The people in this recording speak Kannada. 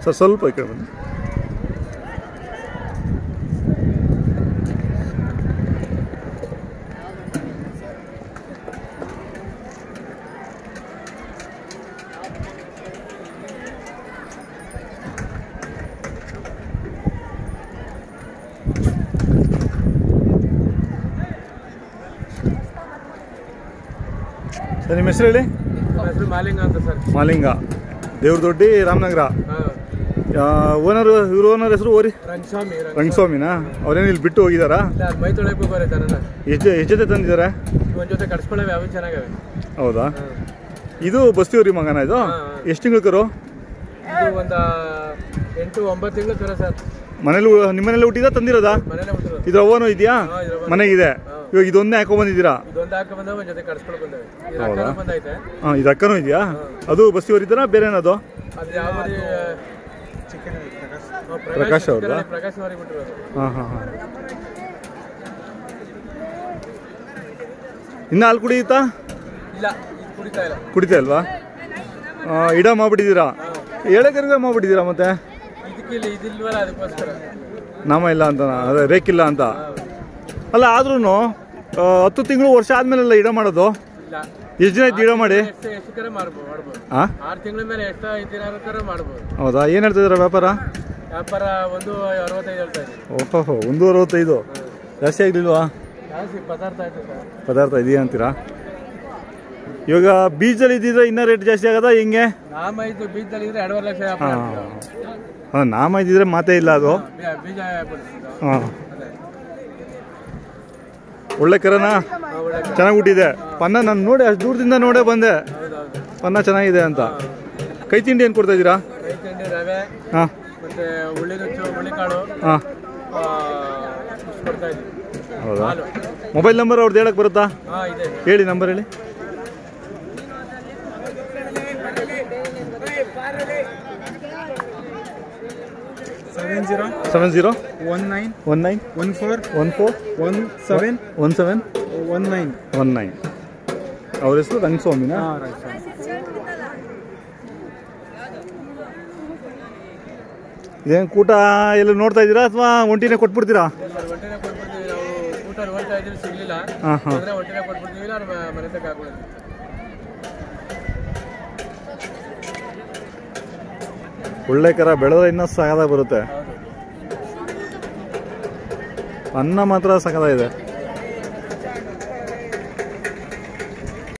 ಸರ್ ಸ್ವಲ್ಪ ಈ ಕಡೆ ಬನ್ನಿ ಸರ್ ನಿಮ್ಮ ಹೆಸರು ಹೇಳಿ ಹೆಸರು ಮಾಲಿಂಗ ಅಂತ ಸರ್ ಮಾಲಿಂಗ ದೇವ್ರದೊಡ್ಡಿ ರಾಮನಗರ ಓನರ್ ಇವ್ರ ಓನರ್ ಹೆಸರು ಓರಿ ರಂಗಸ್ವಾಮಿ ರಂಗಸ್ವಾಮಿನಾ ಅವ್ರೇನು ಇಲ್ಲಿ ಬಿಟ್ಟು ಹೋಗಿದಾರಾ ಇಲ್ಲ ಮೈ ತೊಳೆಯಕ್ಕೆ ಹೋಗೋರೆ ದನನ ಎಷ್ಟು ಎಷ್ಟು ಜೊತೆ ತಂದಿದ್ದಾರೆ ಒಂದ್ ಜೊತೆ ಕಟ್ಸ್ಕೊಳ್ಳೇವೆ ಅವು ಚೆನ್ನಾಗವೆ ಹೌದಾ ಇದು ಬಸ್ತಿವ್ರಿ ಮಗನ ಇದು ಹಾ, ಹಾ. ಎಷ್ಟು ತಿಂಗಳು ಕರು ಇದು ಒಂದ ಎಂಟು ಒಂಬತ್ತು ತಿಂಗಳು ಕರ ಸರ್ ಮನೇಲಿ ನಿಮ್ಮನೇಲಿ ಹುಟ್ಟಿದ ತಂದಿರೋದಾ ಮನೇಲೆ ಹುಟ್ಟಿರೋದು ಇದ್ರ ಅವನು ಇದೆಯಾ ಹಾ, ಇದ್ರ ಅವ್ವನು. ಮನೆಗಿದೆ ಇವಾಗ ಇದೊಂದೇ ಹಾಕೊಂಡ್ ಬಂದಿದ್ದೀರಾ ಇದೊಂದು ಹಾಕ ಬಂದ ಒಂದ್ ಜೊತೆ ಕಟ್ಸ್ಕೊಂಡು ಬಂದವೆ ಈ ಹೌದಾ? ರೊಕ್ಕ ಬಂದೈತೆ ಹಾ ಇದು ಅಕ್ಕನೂ ಇದೆಯಾ ಅದು ಬಸ್ತಿವರಿದ್ದಾರಾ ಬೇರೆ ಏನದು ಅದು ಯಾವ ಊರಿ, ಹಾ, ಪ್ರಕಾಶ್ ಅವ್ರದ್ದಾ? ಚಿಕ್ಕನಹಳ್ಳಿ ಪ್ರಕಾಶ್ ಅವರಿಗೆ ಬಿಟ್ಟಿರೋದು ಹಾಂ ಹಾಂ ಹಾಂ ಇನ್ನು ಹಾಲು ಕುಡಿಯುತ್ತಾ ಇಲ್ಲ ಇದು ಕುಡಿತಾ ಇಲ್ಲ ಕುಡಿತಾ ಇಲ್ವಾ ಆ, ಇಡ ಮಾಡ್ಬಿಟ್ಟಿದ್ದೀರಾ ಎಳೆಕರಿಗೆ ಮಾಡ್ಬಿಟ್ಟಿದ್ದೀರಾ ಮತ್ತೆ ಇದಕ್ಕಿಲ್ಲ ಇದಿಲ್ವಲ್ಲ ಅದಕ್ಕೋಸ್ಕರ ನಾಮ ಇಲ್ಲ ಅಂತ ಅದೇ ರೇಕಿಲ್ಲ ಅಂತ ಅಲ್ಲ ಆದ್ರೂ ಹತ್ತು ತಿಂಗಳು ವರ್ಷ ಆದ್ಮೇಲೆಲ್ಲ ಇಡ ಮಾಡೋದು ಇಲ್ಲ ಎಷ್ಟು ದಿನ ಆಯ್ತು ಇಡ ಮಾಡಿ ಎಷ್ಟು ಎಷ್ಟು ಕರೆ ಮಾಡ್ಬೋದು ಮಾಡ್ಬೋದು ಹಾಂ ಆರು ತಿಂಗಳ ಮೇಲೆ ಎಷ್ಟು ಐದು ದಿನ ಕರೆ ಮಾಡ್ಬೋದು ಹೌದಾ ಏನು ಹೇಳ್ತಿದ್ದೀರಾ ವ್ಯಾಪಾರ ವ್ಯಾಪಾರ ಒಂದು ಅರವತ್ತೈದು ಹೇಳ್ತಾ ಇದ್ದೀನಿ ಓಹೋ ಒಂದು ಅರವತ್ತೈದು ಜಾಸ್ತಿ ಆಗಲಿಲ್ವಾ ಜಾಸ್ತಿ ಪದಾರ್ಥ ಆಯ್ತು ಸರ್ ಪದಾರ್ಥ ಇದೆಯಾ ಅಂತೀರಾ ಇವಾಗ ಬೀಜಲ್ಲಿ ಇದ್ದಿದ್ರೆ ಇನ್ನೂ ರೇಟ್ ಜಾಸ್ತಿ ಆಗದ ಹಿಂಗೆ ನಾಮ ಇದು ಬೀಜದಲ್ಲಿ ಇದ್ರೆ ಎರಡೂವರೆ ಲಕ್ಷ ವ್ಯಾಪಾರ ಹಾಂ ಆಗ್ತದೆ. ಹಾಂ ನಾಮ ಇದ್ದಿದ್ರೆ ಮಾತೇ ಇಲ್ಲ ಅದು ಬೀ- ಬೀಜ ಬಿಡ್ತಿದ್ದು. ಹಾಂ ಅದೇ ಒಳ್ಳೆ ಕರನಾ ಹಾ, ಒಳ್ಳೆ ಚೆನ್ನಾಗಿ ಹುಟ್ಟಿದೆ ಪನ್ನ ನಾನು ನೋಡಿ ಅಷ್ಟು ದೂರದಿಂದ ನೋಡೇ ಬಂದೆ ಹೌದೌದು ಪನ್ನ ಚೆನ್ನಾಗಿದೆ ಅಂತ ಕೈ ತಿಂಡಿ ಏನು ಕೊಡ್ತಾ ಇದ್ದೀರಾ ಕೈ ತಿಂಡಿ ರವೆ ಹಾಂ ಮತ್ತೆ ಉಳ್ಳಿ ನುಚ್ಚು ಹುಳಿಕಾಳು ಹಾಂ ಆ, ಇಷ್ಟು ಕೊಡ್ತಾ ಇದ್ದೀವಿ ಹೌದಾ ಹಾಲು ಮೊಬೈಲ್ ನಂಬರ್ ಅವ್ರದ್ದು ಹೇಳಕ್ಕೆ ಬರುತ್ತಾ ಹಾ ಇದೆ ಹೇಳಿ ನಂಬರ್ ಹೇಳಿ seven zero seven zero one nine one nine one four one four one seven one seven one nine one nine ಅವ್ರ ಹೆಸರು ರಂಗಸ್ವಾಮಿನಾ ಹಾಂ ರೈಟ್ ಸರ್ ಇದೇನು ಕೂಟ ಎಲ್ಲ ನೋಡ್ತಾ ಇದ್ದೀರಾ ಅಥವಾ ಒಂಟಿನೇ ಕೊಟ್ಬಿಡ್ತೀರಾ ಸರ್ ಒಂಟಿನೇ ಕೊಟ್ಬಿಡ್ತೀವಿ ನಾವು ಊಟ ನೋಡ್ತಾ ಇದ್ದೀವಿ ಸಿಗ್ಲಿಲ್ಲ ಹಾಂ ಹಾಂ ಅಂದ್ರೆ ಒಂಟಿನೇ ಕೊಟ್ಬಿಡ್ತೀವಿ ನಾನು ಮನೆ ತಗ ಹಾಕ್ಬಿಡ್ತೀವಿ ಒಳ್ಳೆ ಕರ ಬೆಳೆದ್ರೆ ಇನ್ನೂ ಸಗದ ಬರುತ್ತೆ ಹೌದು ಅನ್ನ ಮಾತ್ರ ಸಗದ ಇದೆ